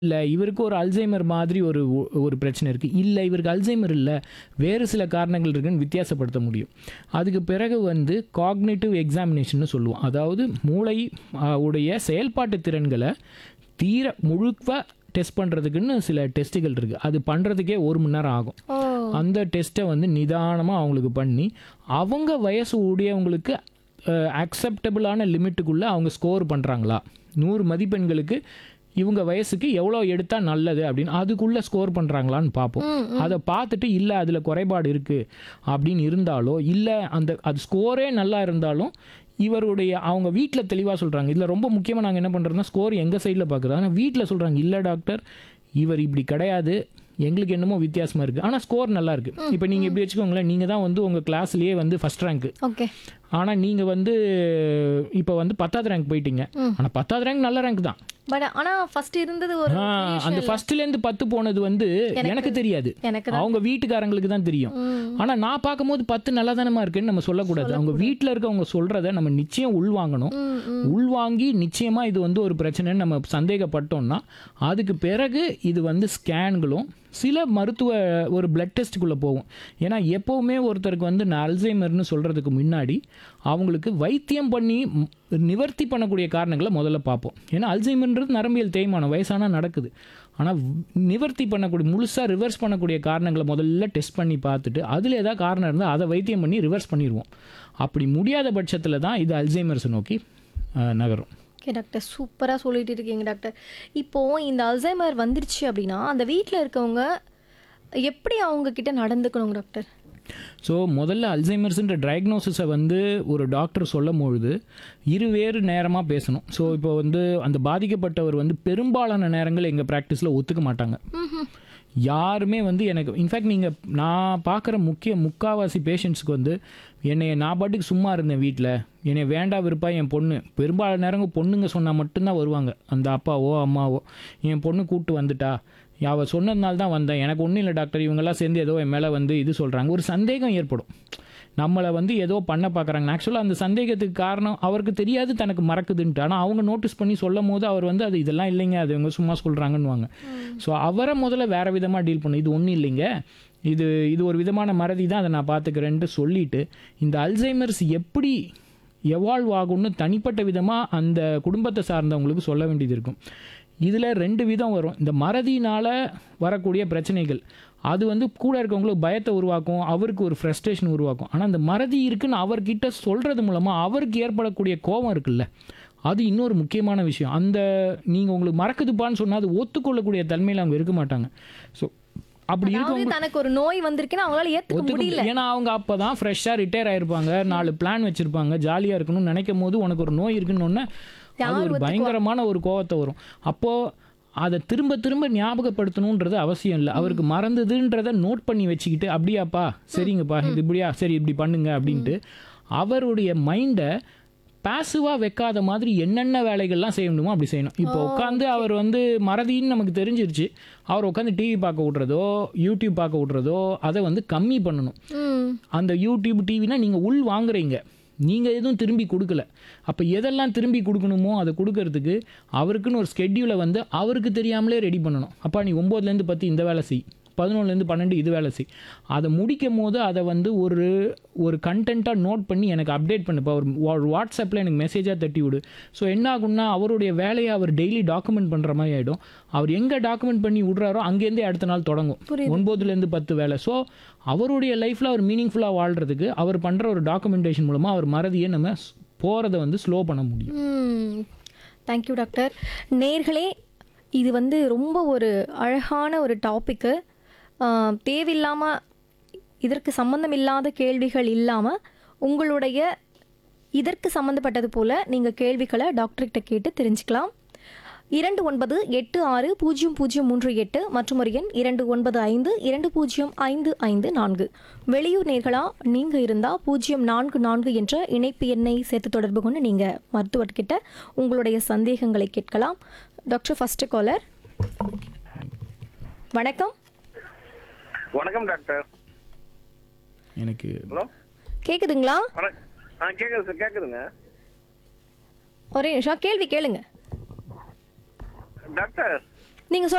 இல்ல இவருக்கு ஒரு அல்சைமர் மாதிரி ஒரு ஒரு பிரச்சனை இருக்குது இல்லை இவருக்கு அல்சைமர் இல்லை வேறு சில காரணங்கள் இருக்குன்னு வித்தியாசப்படுத்த முடியும் அதுக்கு பிறகு வந்து காக்னேட்டிவ் எக்ஸாமினேஷன் சொல்லுவோம் அதாவது மூளை ஆ, உடைய செயல்பாட்டு திறன்களை தீர முழுக்க டெஸ்ட் பண்ணுறதுக்குன்னு சில டெஸ்ட்டுகள் இருக்குது அது பண்ணுறதுக்கே ஒரு மணி நேரம் ஆகும் ஓ அந்த டெஸ்ட்டை வந்து நிதானமாக அவங்களுக்கு பண்ணி அவங்க வயசு உடையவங்களுக்கு அக்செப்டபிளான லிமிட்டுக்குள்ளே அவங்க ஸ்கோர் பண்ணுறாங்களா நூறு மதிப்பெண்களுக்கு இவங்க வயசுக்கு எவ்வளோ எடுத்தால் நல்லது அப்படின்னு அதுக்குள்ளே ஸ்கோர் பண்ணுறாங்களான்னு பார்ப்போம் அதை பார்த்துட்டு இல்லை அதில் குறைபாடு இருக்குது அப்படின்னு இருந்தாலோ இல்லை அந்த அது ஸ்கோரே நல்லா இருந்தாலும் இவருடைய அவங்க வீட்டில் தெளிவாக சொல்கிறாங்க இதில் ரொம்ப முக்கியமாக நாங்கள் என்ன பண்ணுறோம்னா ஸ்கோர் எங்கள் சைடில் பார்க்குறோம் ஆனால் வீட்டில் சொல்கிறாங்க இல்லை டாக்டர் இவர் இப்படி கிடையாது எங்களுக்கு என்னமோ வித்தியாசமாக இருக்குது ஆனால் ஸ்கோர் நல்லா இருக்குது இப்போ நீங்கள் இப்படி வச்சுக்கோங்களேன் நீங்கள் தான் வந்து உங்கள் கிளாஸ்லேயே வந்து ஃபஸ்ட் ரேங்க்கு ஓகே ஆனால் நீங்கள் வந்து இப்போ வந்து பத்தாவது ரேங்க் போயிட்டீங்க ஆனால் பத்தாவது ரேங்க் நல்ல ரேங்க் தான் பட் ஆனா ஃபர்ஸ்ட் இருந்தது ஒரு ஆ, அந்த ஃபர்ஸ்ட்லேருந்து பத்து போனது வந்து எனக்கு தெரியாது எனக்கு அவங்க வீட்டுக்காரங்களுக்கு தான் தெரியும் ஆனா நான் பார்க்கும்போது பத்து நல்லா தானமா இருக்குன்னு நம்ம சொல்லக்கூடாது அவங்க வீட்டில் இருக்கவங்க சொல்றத நம்ம நிச்சயம் உள்வாங்கணும் உள்வாங்கி நிச்சயமா இது வந்து ஒரு பிரச்சனைன்னு நம்ம சந்தேகப்பட்டோம்னா அதுக்கு பிறகு இது வந்து ஸ்கேன்களும் சில மருத்துவ ஒரு பிளட் டெஸ்ட்டுக்குள்ளே போகும் ஏன்னா எப்போவுமே ஒருத்தருக்கு வந்து நான் அல்சைமர்னு சொல்கிறதுக்கு முன்னாடி அவங்களுக்கு வைத்தியம் பண்ணி ம், நிவர்த்தி பண்ணக்கூடிய காரணங்களை முதல்ல பார்ப்போம் ஏன்னா அல்சைமர்ன்றது நரம்பியல் தேய்மானம் வயசானா நடக்குது ஆனால் நிவர்த்தி பண்ணக்கூடிய முழுசாக ரிவர்ஸ் பண்ணக்கூடிய காரணங்களை முதல்ல டெஸ்ட் பண்ணி பார்த்துட்டு அதில் ஏதாவது காரணம் இருந்தால் அதை வைத்தியம் பண்ணி ரிவர்ஸ் பண்ணிடுவோம் அப்படி முடியாத பட்சத்தில் தான் இது அல்சைமர்ஸ் நோக்கி அஹ், நகரும் ஓகே டாக்டர் சூப்பரா சொல்லிட்டு இருக்கீங்க டாக்டர் இப்போ இந்த அல்சைமர் வந்துருச்சு அப்படின்னா அந்த வீட்ல இருக்கவங்க எப்படி அவங்க கிட்ட நடந்துக்கணும் டாக்டர் ஸோ முதல்ல அல்சைமர்ஸ்ன்ற டயக்னோசிஸை வந்து ஒரு டாக்டர் சொல்லும் பொழுது இருவேறு நேரமாக பேசணும் ஸோ இப்போ வந்து அந்த பாதிக்கப்பட்டவர் வந்து பெரும்பாலான நேரங்கள் எங்கள் ப்ராக்டிஸில் ஒத்துக்க மாட்டாங்க யாருமே வந்து எனக்கு இன்ஃபேக்ட் நீங்கள் நான் பார்க்குற முக்கிய முக்காவாசி பேஷண்ட்ஸ்க்கு வந்து என்னை நான் பாட்டுக்கு சும்மா இருந்தேன் வீட்டில் என்னை வேண்டா விருப்பா என் பொண்ணு பெரும்பாலான நேரங்கள் பொண்ணுங்க சொன்னால் மட்டும்தான் வருவாங்க அந்த அப்பாவோ அம்மாவோ என் பொண்ணு கூப்பிட்டு வந்துட்டா அவள் சொன்னதுனால தான் வந்தேன் எனக்கு ஒன்றும் இல்லை டாக்டர் இவங்கெல்லாம் சேர்ந்து ஏதோ என் மேலே வந்து இது சொல்கிறாங்க ஒரு சந்தேகம் ஏற்படும் நம்மளை வந்து ஏதோ பண்ண பார்க்குறாங்க ஆக்சுவலாக அந்த சந்தேகத்துக்கு காரணம் அவருக்கு தெரியாது தனக்கு மறக்குதுன்ட்டு ஆனால் அவங்க நோட்டீஸ் பண்ணி சொல்லும் போது அவர் வந்து அது இதெல்லாம் இல்லைங்க அது இவங்க சும்மா சொல்கிறாங்கன்னுவாங்க ஸோ அவரை முதல்ல வேறு விதமாக டீல் பண்ணும் இது ஒன்றும் இல்லைங்க இது இது ஒரு விதமான மறதி தான் அதை நான் பார்த்துக்கிறேன்ட்டு சொல்லிட்டு இந்த அல்சைமர்ஸ் எப்படி எவால்வ் ஆகும்னு தனிப்பட்ட விதமாக அந்த குடும்பத்தை சார்ந்தவங்களுக்கு சொல்ல வேண்டியது இருக்கும் இதில் ரெண்டு விதம் வரும் இந்த மறதியினால் வரக்கூடிய பிரச்சனைகள் அது வந்து கூட இருக்கவங்களுக்கு பயத்தை உருவாக்கும் அவருக்கு ஒரு ஃப்ரஸ்ட்ரேஷன் உருவாக்கும் ஆனால் அந்த மறதி இருக்குன்னு அவர்கிட்ட சொல்கிறது மூலமாக அவருக்கு ஏற்படக்கூடிய கோபம் இருக்குல்ல அது இன்னொரு முக்கியமான விஷயம் அந்த நீங்கள் உங்களுக்கு மறக்குதுப்பான்னு சொன்னால் அது ஒத்துக்கொள்ளக்கூடிய தன்மையில் அவங்க இருக்க மாட்டாங்க ஸோ அப்படி இருக்கவங்க அதாவது தனக்கு ஒரு நோய் வந்திருக்குன்னா அவங்களால ஏத்துக்க ஒத்துக்க முடியல முடியல. ஏன்னா அவங்க அப்பதான் ஃப்ரெஷ்ஷாக ரிட்டையர் ஆயிருப்பாங்க நாலு பிளான் வச்சிருப்பாங்க ஜாலியாக இருக்கணும்னு நினைக்கும் போது உனக்கு ஒரு நோய் இருக்குன்னு ஒன்று அது ஒரு பயங்கரமான ஒரு கோவத்தை வரும் அப்போ அதை திரும்ப திரும்ப ஞாபகப்படுத்தணுன்றது அவசியம் இல்லை அவருக்கு மறந்ததுன்றதை நோட் பண்ணி வச்சுக்கிட்டு அப்படியாப்பா சரிங்கப்பா இது இப்படியா சரி இப்படி பண்ணுங்க அப்படின்ட்டு அவருடைய மைண்டை பாசிவாக வைக்காத மாதிரி என்னென்ன வேலைகள்லாம் செய்ய முடியுமோ அப்படி செய்யணும் இப்போ உட்காந்து அவர் வந்து மறதின்னு நமக்கு தெரிஞ்சிருச்சு அவர் உட்காந்து டிவி பார்க்க விட்றதோ யூடியூப் பார்க்க விட்றதோ அதை வந்து கம்மி பண்ணணும் ம் அந்த யூடியூப் டிவினா நீங்கள் உள் வாங்குறீங்க நீங்கள் எதுவும் திரும்பி கொடுக்கல அப்போ எதெல்லாம் திரும்பி கொடுக்கணுமோ அதை கொடுக்கறதுக்கு அவருக்குன்னு ஒரு ஸ்கெட்யூலை வந்து அவருக்கு தெரியாமலே ரெடி பண்ணணும் அப்பா நீ ஒம்போதுலேருந்து பத்து இந்த வேலை செய் பதினொன்றுலேருந்து பன்னெண்டு இது வேலை செய் அதை முடிக்கும் போது அதை வந்து ஒரு ஒரு கண்டென்ட்டாக நோட் பண்ணி எனக்கு அப்டேட் பண்ணுப்பா ஒரு வா- வாட்ஸ்அப்பில் எனக்கு மெசேஜாக தட்டி விடு ஸோ என்ன ஆகும்னா அவருடைய வேலையை அவர் டெய்லி டாக்குமெண்ட் பண்ணுற மாதிரி ஆகிடும் அவர் எங்கே டாக்குமெண்ட் பண்ணி விட்றாரோ அங்கேருந்தே அடுத்த நாள் தொடங்கும் ஒன்பதுலேருந்து பத்து வேலை ஸோ அவருடைய லைஃப்பில் அவர் மீனிங்ஃபுல்லாக வாழ்கிறதுக்கு அவர் பண்ணுற ஒரு டாக்குமெண்டேஷன் மூலமாக அவர் மறதியை நம்ம போகிறத வந்து ஸ்லோ பண்ண முடியும் தேங்க்யூ டாக்டர் நேர்களே இது வந்து ரொம்ப ஒரு அழகான ஒரு டாப்பிக்கு தேவையில்லாமல் இதற்கு சம்பந்தம் இல்லாத கேள்விகள் இல்லாமல் உங்களுடைய இதற்கு சம்மந்தப்பட்டது போல் நீங்கள் கேள்விகளை டாக்டர்கிட்ட கேட்டு தெரிஞ்சுக்கலாம் இரண்டு ஒன்பது எட்டு ஆறு பூஜ்ஜியம் பூஜ்ஜியம் மூன்று எட்டு மற்றும் ஒரு எண் இரண்டு ஒன்பது ஐந்து இரண்டு பூஜ்ஜியம் ஐந்து ஐந்து நான்கு வெளியூர் நேர்களா நீங்கள் இருந்தால் பூஜ்ஜியம் நான்கு நான்கு என்ற இணைப்பு எண்ணை சேர்த்து தொடர்பு கொண்டு நீங்கள் மருத்துவர்கிட்ட உங்களுடைய சந்தேகங்களை கேட்கலாம் டாக்டர் ஃபர்ஸ்ட் காலர் வணக்கம் வணக்கம் டாக்டர் எனக்கு ஹலோ கேக்குதுங்களா வணக்கம் ஆ கேட்குது சார் கேட்குதுங்க ஒரே நிமிஷம் கேள்வி கேளுங்க டாக்டர் நீங்கள்